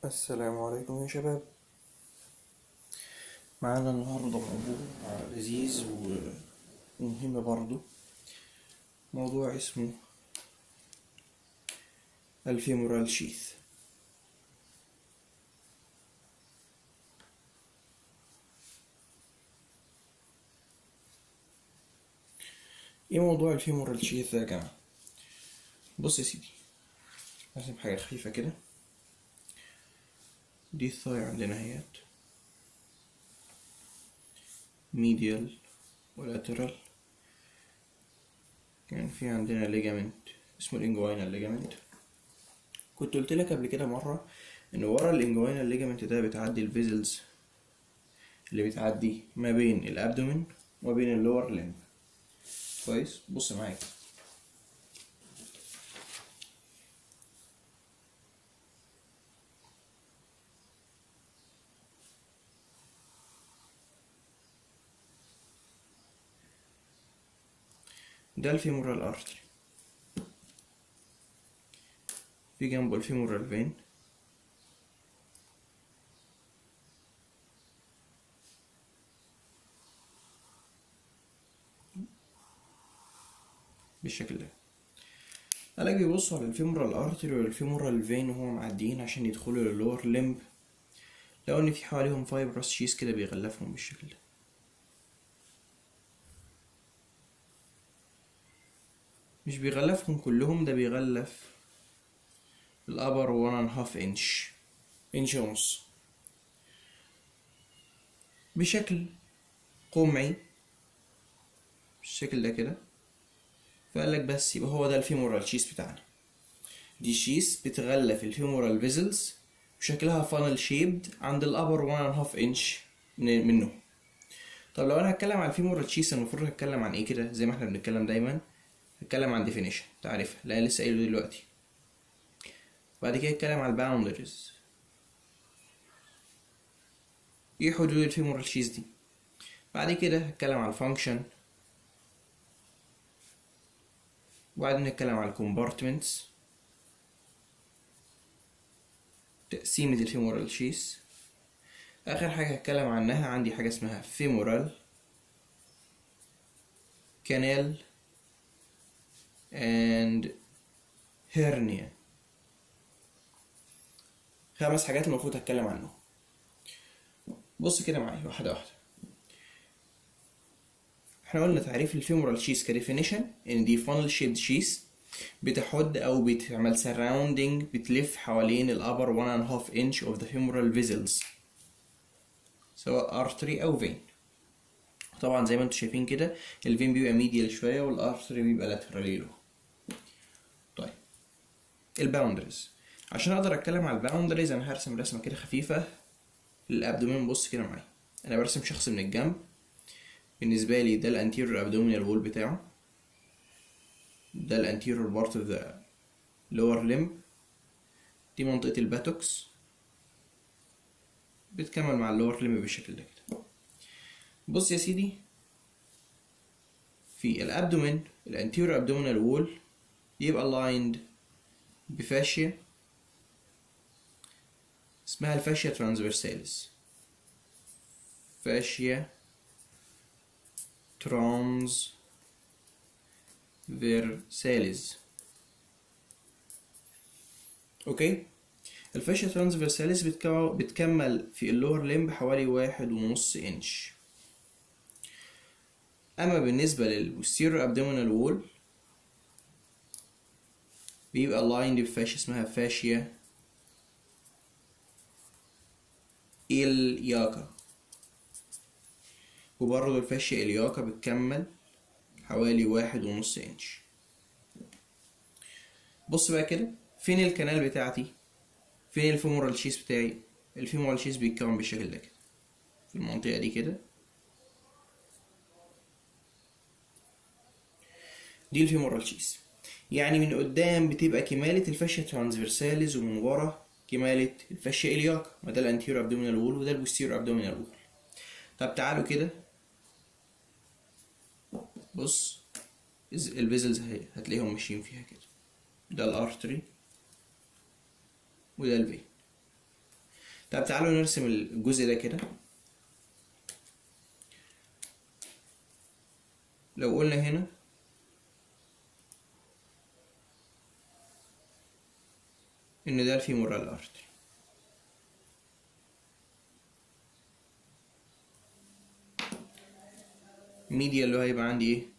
السلام عليكم يا شباب معانا النهاردة موضوع لذيذ و- ومهم برضو موضوع اسمه الفيمورال شيث ايه موضوع الفيمورال شيث ده يا جماعة بص يا سيدي لازم حاجة خفيفة كده دي الثاي عندنا اهيت ميديال ولاترال كان في عندنا ليجامنت اسمه الانجوينال ليجامنت كنت قلت لك قبل كده مرة ان ورا الانجوينال ليجامنت ده بتعدي الفيزلز اللي بتعدي ما بين الابدومين وما بين اللور لمب كويس بص معايا ده الفيمورال ارتري في جنبه الفيمورال فين بالشكل ده قالك بيبصوا على الفيمورال ارتري والفيمورال فين وهو معديين عشان يدخلوا للور لمب لقوا ان في حواليهم فايبرس شيس كده بيغلفهم بالشكل ده مش بيغلفهم كلهم ده بيغلف الابر 1 هاف انش انش ونص بشكل قمعي بالشكل ده كده فقال لك بس يبقى هو ده الفيمورال شيس بتاعنا دي شيس بتغلف الفيمورال فيزلز وشكلها فانل شيبد عند الابر 1 هاف انش منه طب لو انا هتكلم عن الفيمورال شيس المفروض هتكلم عن ايه كده زي ما احنا بنتكلم دايما هتكلم عن definition تعرفها لا لسه قايله دلوقتي بعد كده هتكلم عن الباوندريز ايه حدود الفيمورال شيز دي بعد كده هتكلم عن الفانكشن وبعدين نتكلم عن الكومبارتمنتس تقسيمة الفيمورال شيس آخر حاجة هتكلم عنها عندي حاجة اسمها فيمورال كانال and hernia خمس حاجات المفروض هتكلم عنهم بص كده معايا واحدة واحدة احنا قلنا تعريف الفيمورال شيس كديفينيشن ان دي فانل شيبد شيس بتحد او بتعمل سراوندينج بتلف حوالين الابر 1 and half inch of the femoral vessels سواء artery او vein طبعا زي ما انتم شايفين كده الفين بيبقى ميديال شويه والارتري بيبقى لاترالي له طيب الباوندريز عشان اقدر اتكلم على الباوندريز انا هرسم رسمه كده خفيفه للابدومين بص كده معايا انا برسم شخص من الجنب بالنسبه لي ده الانتيريور ابدومينال وول بتاعه ده الانتيريور بارت اوف ذا لور ليمب دي منطقه الباتوكس بتكمل مع اللور ليمب بالشكل ده كده بص يا سيدي في الابدومين الانتيريور ابدومينال وول يبقى lined بفاشيا اسمها الفاشيا ترانسفيرساليس فاشيا ترانسفيرساليس اوكي الفاشيا ترانسفيرساليس بتكمل في اللور ليمب حوالي واحد ونص انش اما بالنسبه للبوستيريور ابدومينال وول بيبقى lined بفاشيا اسمها فاشيا الياكا وبرضه الفاشيا الياكا بتكمل حوالي واحد ونص انش بص بقى كده فين الكنال بتاعتي فين الفيمورال شيس بتاعي الفيمورال شيس بيتكون بالشكل ده كده في المنطقة دي كده دي الفيمورال شيس يعني من قدام بتبقى كمالة الفاشيا ترانسفيرساليز ومن ورا كمالة الفاشيا إلياكا ما ده الانتيرو ابدومينال وول وده البوستيرو ابدومينال وول طب تعالوا كده بص الفيزلز هتلاقيهم ماشيين فيها كده ده الارتري وده الفين طب تعالوا نرسم الجزء ده كده لو قلنا هنا ان ده الفيمورال ارتري ميديا اللي هو هيبقى عندي ايه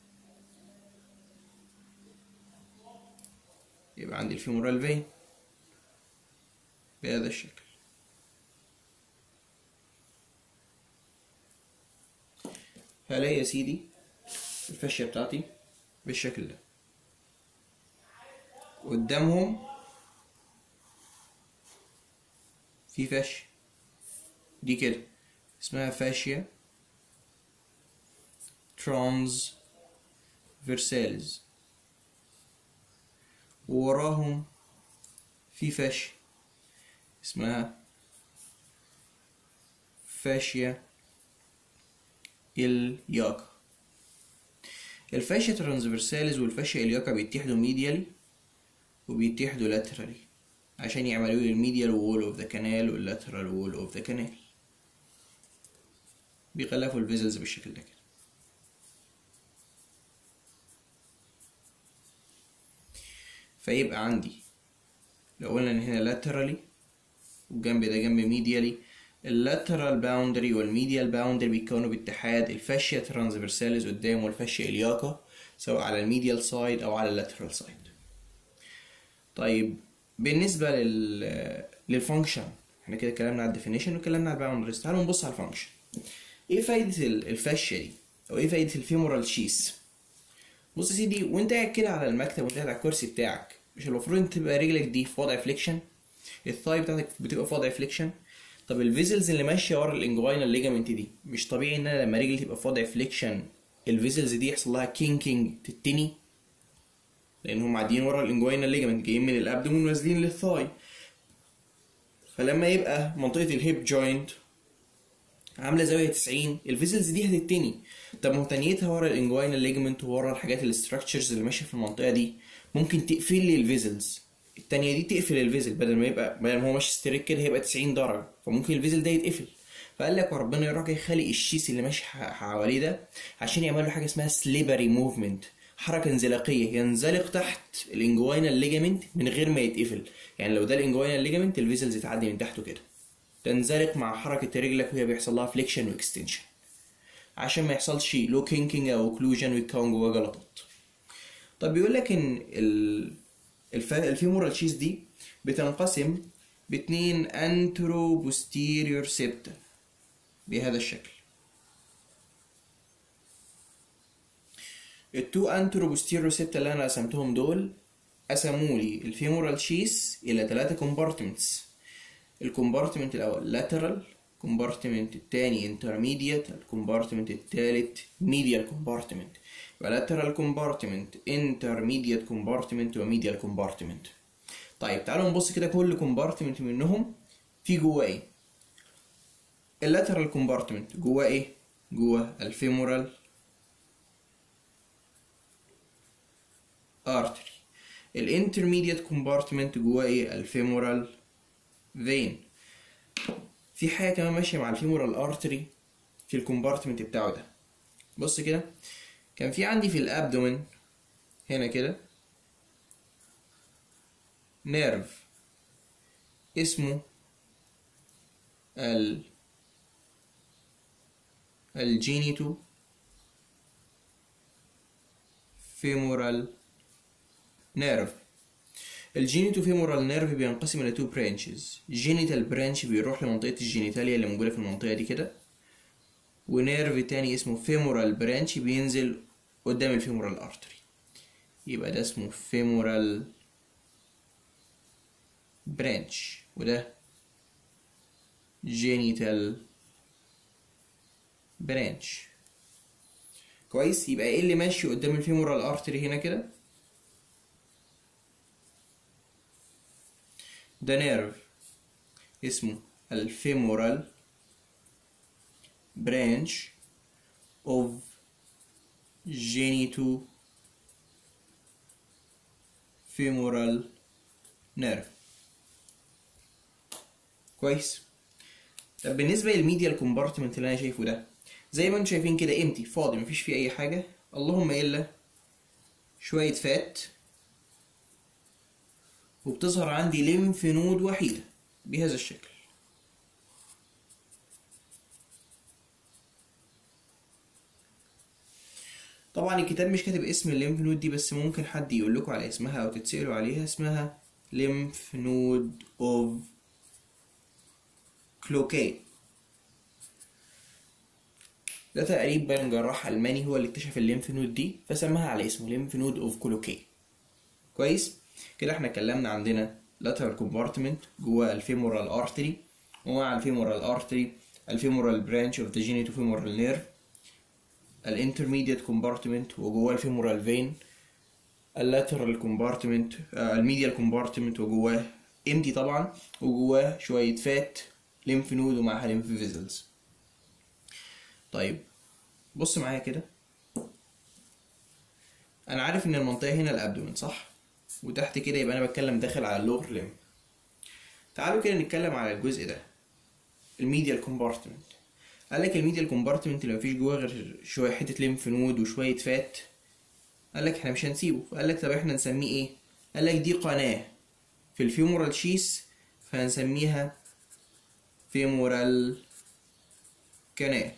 يبقى عندي الفيمورال فين بهذا الشكل هلاقي يا سيدي الفاشية بتاعتي بالشكل ده قدامهم في فاشية دي كده اسمها فاشية ترانز فيرسالز ووراهم في فاشية اسمها فاشية الياكا الفاشيا ترانسفيرساليز والفاشيا الياكا بيتحدوا ميديالي وبيتحدوا لاترالي عشان يعملوا لي الميديال وول اوف ذا كانال واللاترال وول اوف ذا كانال بيغلفوا الفيزلز بالشكل ده كده فيبقى عندي لو قلنا ان هنا لاترالي والجنب ده جنب ميديالي اللاترال باوندري والميديال باوندري بيتكونوا باتحاد الفاشيا ترانسفيرساليز قدام والفاشيا الياكا سواء على الميديال سايد او على اللاترال سايد طيب بالنسبه لل للفانكشن احنا كده اتكلمنا على الديفينيشن واتكلمنا على الباوندريز تعالوا نبص على الفانكشن ايه فايده الفاشيا دي او ايه فايده الفيمورال شيس بص يا سيدي وانت قاعد كده على المكتب وانت قاعد على الكرسي بتاعك مش المفروض انت تبقى رجلك دي في وضع فليكشن الثاي بتاعتك بتبقى في وضع فليكشن طب الفيزلز اللي ماشيه ورا الانجوينال ليجامنت دي مش طبيعي ان انا لما رجلي تبقى في وضع فليكشن الفيزلز دي يحصل لها كينكينج تتني لان هم معديين ورا الانجوينال ليجامنت جايين من الابدومين ونازلين للثاي فلما يبقى منطقه الهيب جوينت عامله زاويه 90 الفيزلز دي هتتني طب ما هو تنيتها ورا الانجوينال ليجمنت وورا الحاجات الاستراكشرز اللي ماشيه في المنطقه دي ممكن تقفل لي الفيزلز التانية دي تقفل الفيزل بدل ما يبقى بدل ما هو ماشي ستريك كده هيبقى 90 درجه فممكن الفيزل ده يتقفل فقال لك وربنا يروح يخلق الشيس اللي ماشي حواليه ده عشان يعمل له حاجه اسمها سليبري موفمنت حركه انزلاقيه ينزلق تحت الانجوينال ليجامنت من غير ما يتقفل يعني لو ده الانجوينال ليجامنت الفيزلز تعدي من تحته كده تنزلق مع حركه رجلك وهي بيحصل لها فليكشن واكستنشن عشان ما يحصلش لو كينكينج او اوكلوجن ويتكون جواه جلطات طب بيقول لك ان الف... الفيمورال شيس دي بتنقسم باتنين انترو بوستيريور سيبتا بهذا الشكل التو انترو بوستيريور سيبتا اللي انا رسمتهم دول قسموا لي الفيمورال شيس الى ثلاثة كومبارتمنتس الكومبارتمنت الاول لاترال الكومبارتمنت الثاني انترميديت الكومبارتمنت الثالث ميديال كومبارتمنت يبقى lateral compartment intermediate compartment وميديال compartment طيب تعالوا نبص كده كل compartment منهم في جواه ايه اللاترال compartment جواه ايه جواه الفيمورال artery الانترميديت compartment جواه ايه الفيمورال vein في حاجه كمان ماشيه مع الفيمورال ارتري في الكومبارتمنت بتاعه ده بص كده كان في عندي في الابدومين هنا كده نيرف اسمه ال الجينيتو فيمورال نيرف الجينيتو فيمورال نيرف بينقسم الى تو برانشز جينيتال برانش بيروح لمنطقه الجينيتاليا اللي موجوده في المنطقه دي كده ونيرف تاني اسمه فيمورال برانش بينزل قدام الفيمورال ارتري يبقى ده اسمه فيمورال برانش وده جينيتال برانش كويس يبقى ايه اللي ماشي قدام الفيمورال ارتري هنا كده ده نيرف اسمه الفيمورال branch of genito femoral nerve كويس طب بالنسبه للميديال كومبارتمنت اللي انا شايفه ده زي ما انتم شايفين كده امتي فاضي مفيش فيه اي حاجه اللهم الا شويه فات وبتظهر عندي ليمف نود وحيده بهذا الشكل طبعا الكتاب مش كاتب اسم الليمف نود دي بس ممكن حد يقول لكم على اسمها او تتسألوا عليها اسمها lymph node of كلوكي ده تقريبا جراح ألماني هو اللي اكتشف الليمف نود دي فسماها على اسمه ليمف نود اوف كلوكي كويس كده احنا اتكلمنا عندنا lateral compartment جوه الفيمورال ارتري ومع الفيمورال ارتري الفيمورال برانش اوف ذا جينيتوفيمورال نيرف الانترميديت كومبارتمنت وجواه الفيمورال فين اللاترال كومبارتمنت الميديال كومبارتمنت وجواه امتي طبعا وجواه شويه فات ليمف نود ومعاها ليمف فيزلز طيب بص معايا كده انا عارف ان المنطقه هنا الابدومن صح وتحت كده يبقى انا بتكلم داخل على اللور ليم تعالوا كده نتكلم على الجزء ده الميديال كومبارتمنت قال لك الميديال كومبارتمنت اللي مفيش جواه غير شويه حته ليمف نود وشويه فات قال لك احنا مش هنسيبه فقال لك طب احنا نسميه ايه قال لك دي قناه في الفيمورال شيس فهنسميها فيمورال كانال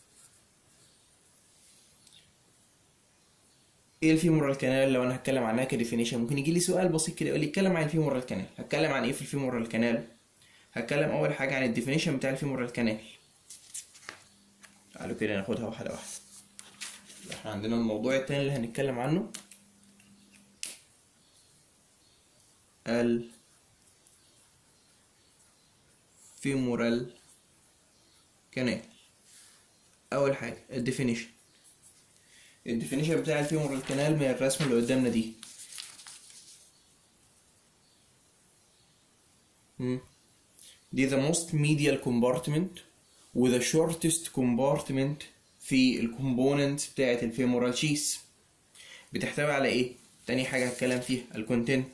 ايه الفيمورال كانال لو انا هتكلم عنها كديفينيشن ممكن يجي لي سؤال بسيط كده يقول لي اتكلم عن الفيمورال كانال هتكلم عن ايه في الفيمورال كانال هتكلم اول حاجه عن الديفينيشن بتاع الفيمورال كانال تعالوا كده ناخدها واحده واحده احنا عندنا الموضوع التاني اللي هنتكلم عنه ال فيمورال كانال اول حاجه الديفينيشن الديفينيشن بتاع الفيمورال كانال من الرسمه اللي قدامنا دي مم. دي the most medial compartment و the shortest compartment في الكومبوننت بتاعت الفيمورال شيس بتحتوي على ايه تاني حاجه هتكلم فيها الكونتنت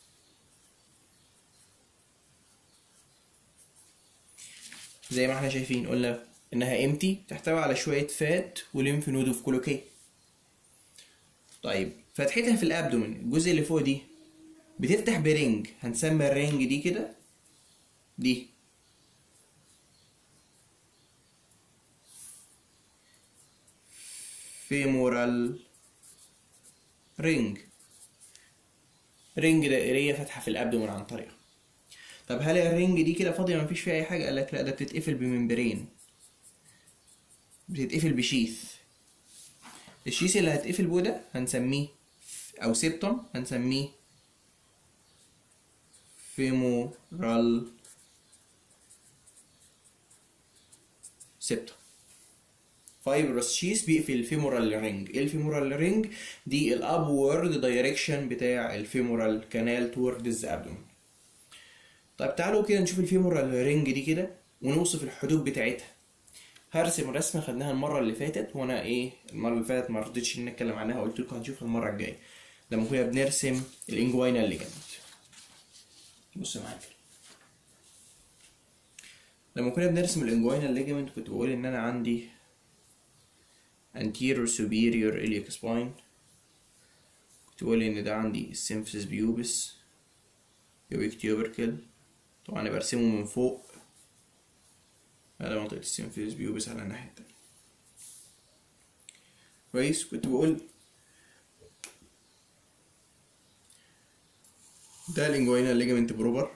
زي ما احنا شايفين قلنا انها امتي تحتوي على شويه فات وليمف نود اوف كولوكي طيب فتحتها في الابدومن الجزء اللي فوق دي بتفتح برينج هنسمي الرينج دي كده دي فيمورال رينج رينج دائريه فاتحه في الابدومن عن طريقها طب هل الرينج دي كده فاضيه مفيش فيها اي حاجه قال لك لا ده بتتقفل بممبرين بتتقفل بشيث الشيث اللي هتقفل بيه ده هنسميه او سيبتم هنسميه فيمورال سيبتم فايبرس شيس بيقفل الفيمورال رينج ايه الفيمورال رينج دي الابورد دايركشن بتاع الفيمورال كانال توردز ابدومن طيب تعالوا كده نشوف الفيمورال رينج دي كده ونوصف الحدود بتاعتها هرسم رسمه خدناها المره اللي فاتت وانا ايه المره اللي فاتت ما رضيتش نتكلم عنها قلت لكم هنشوفها المره الجايه لما كنا بنرسم الانجوينال ليجامنت بص معايا كده لما كنا بنرسم الانجوينال ليجامنت كنت بقول ان انا عندي anterior superior iliac spine كنت بقول ان ده عندي السيمفيس بيوبس بيوبيك تيوبركل طبعا انا برسمه من فوق على منطقة السيمفيس بيوبس على الناحية التانية كويس كنت بقول ده الانجوينال ليجامنت بروبر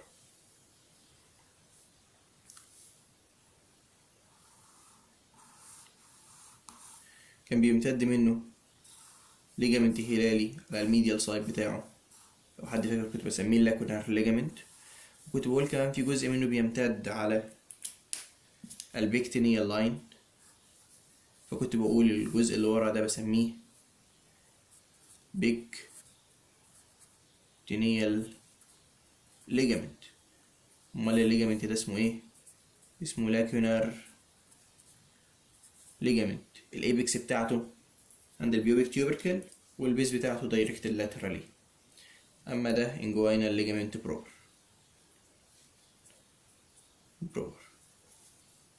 كان بيمتد منه ليجامنت هلالي على الميديال سايد بتاعه لو حد فاكر كنت بسميه لاكونار ليجامنت وكنت بقول كمان في جزء منه بيمتد على البيكتينيال لاين فكنت بقول الجزء اللي ورا ده بسميه بيكتينيال ليجامنت امال الليجامنت ده اسمه ايه اسمه لاكونار ليجامنت الايبكس بتاعته عند البيوبيك تيوبركل والبيز بتاعته دايركت لاترالي اما ده انجوينال ليجامنت بروبر بروبر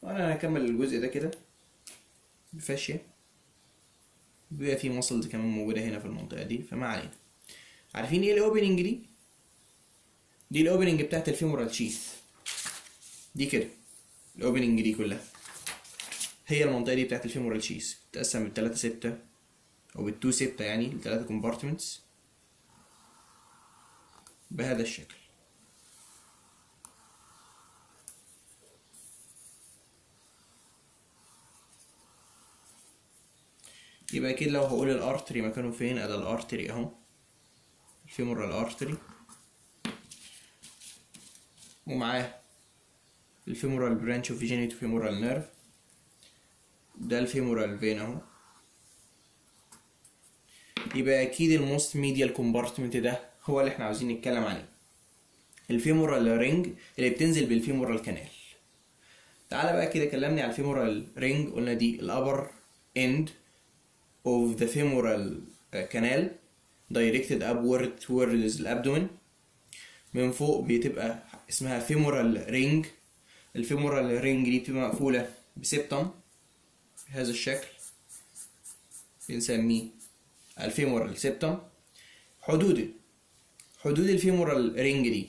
وانا هكمل الجزء ده كده بفاشية بيبقى في ماسلز كمان موجودة هنا في المنطقة دي فما علينا عارفين ايه الاوبننج دي؟ دي الاوبننج بتاعت الفيمورال شيث دي كده الاوبننج دي كلها هي المنطقة دي بتاعت الفيمورال شيث بتتقسم بالتلاتة ستة أو بالتو ستة يعني التلاتة كومبارتمنتس بهذا الشكل يبقى اكيد لو هقول الارتري مكانه فين ادي الارتري اهو الفيمورال ارتري ومعاه الفيمورال برانش اوف فيجينيتو فيمورال نيرف ده الفيمورال فين اهو يبقى اكيد الموست ميديال كومبارتمنت ده هو اللي احنا عاوزين نتكلم عليه الفيمورال رينج اللي بتنزل بالفيمورال كانال تعالى بقى كده كلمني على الفيمورال رينج قلنا دي الابر end of the femoral canal directed upward towards الابدومين من فوق بتبقى اسمها femoral ring الفيمورال رينج دي بتبقى مقفولة بسبتم بهذا الشكل بنسميه الفيمورال سبتم حدود حدود الفيمورال رينج دي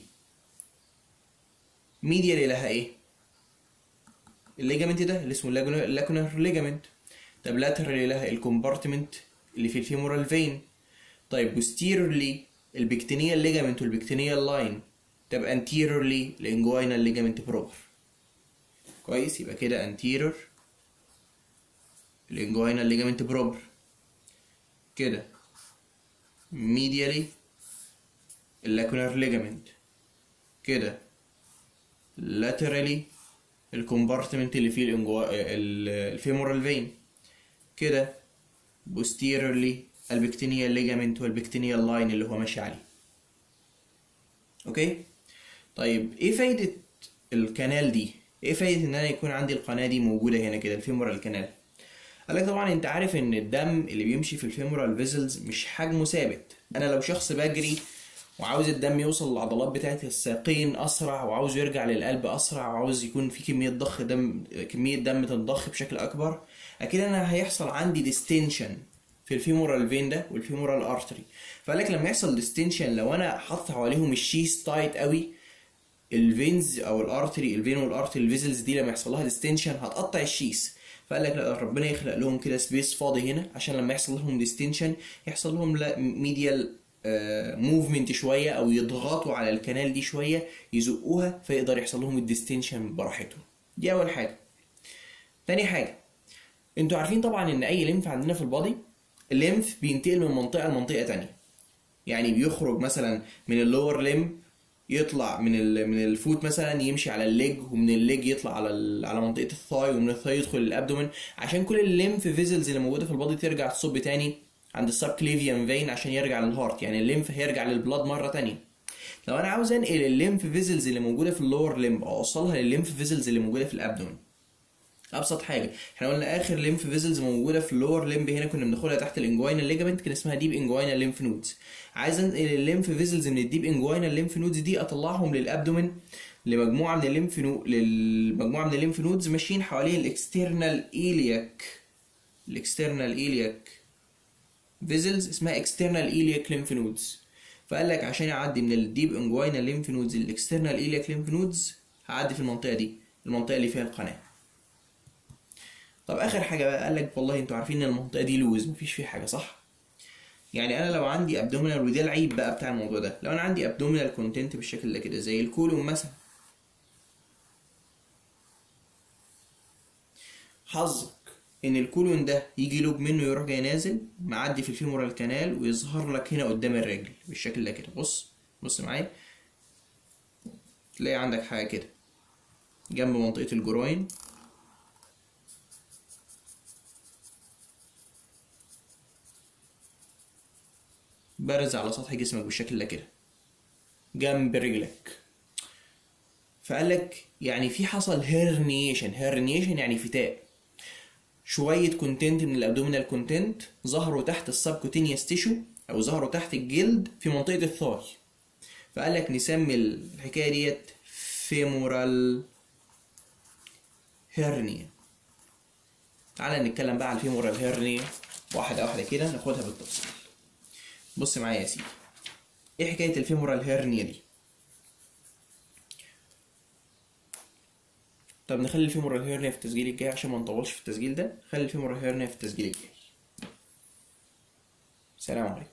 ميديال لها ايه الليجامنت ده اللي اسمه اللاكونر ليجامنت طب لاترالي لها الكومبارتمنت اللي في الفيمورال فين طيب بوستيرورلي البكتينيال ليجامنت والبكتينيال لاين طب انتيرورلي الانجوينال ليجامنت بروبر كويس يبقى كده انتيرور الانجوينال ليجامنت بروبر كده ميديالي اللاكونر ليجامنت كده laterally الكومبارتمنت اللي فيه الانجو... الفيمورال فين كده posteriorly البكتينيال ليجامنت والبكتينيال لاين اللي هو ماشي عليه اوكي طيب ايه فايدة الكنال دي ايه فايدة ان انا يكون عندي القناة دي موجودة هنا كده الفيمورال كانال قال لك طبعا انت عارف ان الدم اللي بيمشي في الفيمورال فيزلز مش حجمه ثابت انا لو شخص بجري وعاوز الدم يوصل للعضلات بتاعه الساقين اسرع وعاوز يرجع للقلب اسرع وعاوز يكون في كميه ضخ دم كميه دم تنضخ بشكل اكبر اكيد انا هيحصل عندي ديستنشن في الفيمورال فين ده والفيمورال ارتري فقال لك لما يحصل ديستنشن لو انا حاطط حواليهم الشيس تايت قوي الفينز او الارتري الفين والارتري الفيزلز دي لما يحصل لها ديستنشن هتقطع الشيس فقال لك لا ربنا يخلق لهم كده سبيس فاضي هنا عشان لما يحصل لهم ديستنشن يحصل لهم لا ميديال موفمنت شويه او يضغطوا على الكنال دي شويه يزقوها فيقدر يحصل لهم الديستنشن براحتهم دي اول حاجه تاني حاجه انتوا عارفين طبعا ان اي ليمف عندنا في البادي الليمف بينتقل من منطقه لمنطقه تانية يعني بيخرج مثلا من اللور ليم يطلع من ال... من الفوت مثلا يمشي على الليج ومن الليج يطلع على ال... على منطقه الثاي ومن الثاي يدخل الابدومن عشان كل الليمف فيزلز اللي موجوده في البادي ترجع تصب تاني عند السب كليفيان فين عشان يرجع للهارت يعني الليمف هيرجع للبلاد مره تانية لو انا عاوز انقل الليمف فيزلز اللي موجوده في اللور ليمب اوصلها للليمف فيزلز اللي موجوده في الابدومن ابسط حاجه احنا قلنا اخر ليمف فيزلز موجوده في اللور ليمب هنا كنا بناخدها تحت الانجوينال ليجامنت كان اسمها ديب انجوينال ليمف نودز عايز انقل الليمف فيزلز من الديب انجوينال ليمف نودز دي اطلعهم للابدومن لمجموعه من الليمف نو... للمجموعه من الليمف نودز ماشيين حوالين الاكسترنال ايلياك الاكسترنال ايلياك فيزلز اسمها اكسترنال ايلياك ليمف نودز فقال لك عشان اعدي من الديب انجوينال ليمف نودز للاكسترنال ايلياك ليمف نودز هعدي في المنطقه دي المنطقه اللي فيها القناه طب اخر حاجه بقى قال لك والله انتوا عارفين ان المنطقه دي لوز مفيش فيه حاجه صح يعني انا لو عندي ابدومينال وده العيب بقى بتاع الموضوع ده لو انا عندي ابدومينال كونتنت بالشكل ده كده زي الكولون مثلا حظك ان الكولون ده يجي لوب منه يروح جاي نازل معدي في الفيمورال كانال ويظهر لك هنا قدام الرجل بالشكل ده كده بص بص معايا تلاقي عندك حاجه كده جنب منطقه الجروين بارز على سطح جسمك بالشكل ده كده جنب رجلك فقال لك يعني في حصل هيرنيشن هيرنيشن يعني فتاء شوية كونتنت من الابدومينال كونتنت ظهروا تحت السبكوتينيوس تيشو او ظهروا تحت الجلد في منطقة الثاي فقال لك نسمي الحكاية ديت فيمورال هيرنيا تعالى نتكلم بقى على الفيمورال هيرنيا واحدة واحدة كده ناخدها بالتفصيل بص معايا يا سيدي ايه حكاية الفيمورال هيرنيا دي طب نخلي الفيمورال هيرنيا في التسجيل الجاي عشان ما نطولش في التسجيل ده خلي الفيمورال هيرنيا في التسجيل الجاي سلام عليكم